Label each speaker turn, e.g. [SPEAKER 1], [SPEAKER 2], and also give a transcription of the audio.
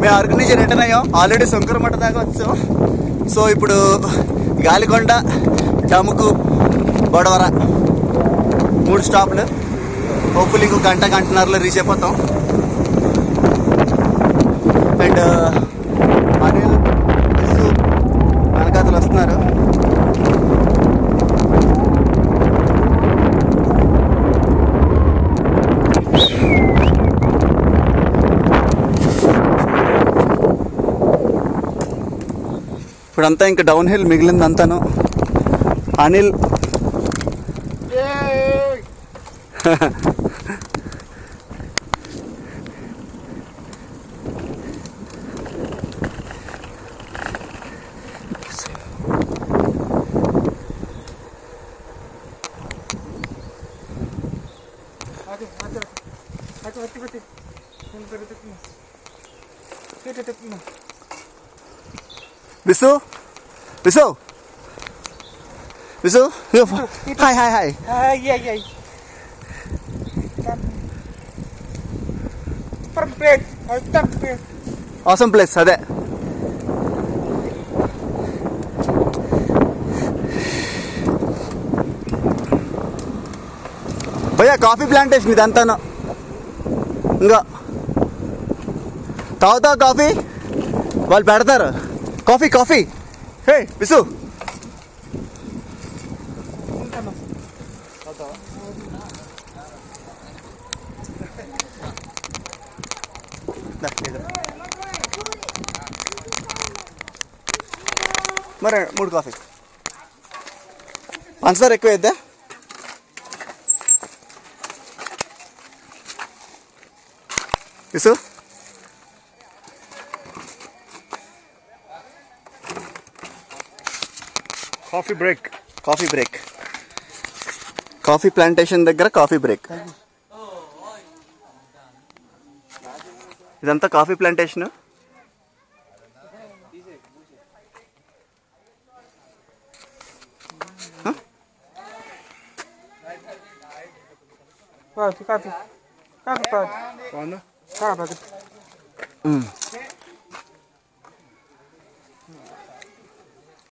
[SPEAKER 1] మేము అరకు నుంచి రిటర్న్ అయ్యాం ఆల్రెడీ శంకరమఠ దాకా వచ్చాం సో ఇప్పుడు గాలికొండ డముకు గొడవర మూడు స్టాప్లు హోప్ఫుల్లీ ఇంకో గంట గంటన్నరలో రీచ్ అయిపోతాం అండ్ అనిల్ విసు వెనకాతలు వస్తున్నారు ఇప్పుడంతా ఇంకా డౌన్ హిల్ మిగిలింది అంతాను Anil
[SPEAKER 2] Hadi, hadi. Hadi, hadi, hadi. Hadi, hadi, hadi. Hadi, hadi, hadi.
[SPEAKER 1] Visu Visu Visu hi hi hi
[SPEAKER 2] Ay, ay, ay. Perfect. Ay, perfect.
[SPEAKER 1] అవసరం ప్లేస్ అదే భయ్యా కాఫీ ప్లాంటేషన్ ఇదంతాను ఇంకా తాగుతావు కాఫీ వాళ్ళు పెడతారు కాఫీ కాఫీ హే విసు దా, ఇదిగో. మరి మూడు కాఫీ పంచదార ఎక్కువ వేద్దా Visu
[SPEAKER 2] coffee break
[SPEAKER 1] coffee break coffee plantation దగ్గర కాఫీ బ్రేక్ ఇదంతా coffee plantation
[SPEAKER 2] coffee coffee coffee coffee
[SPEAKER 1] బాగుందా
[SPEAKER 2] కాఫీ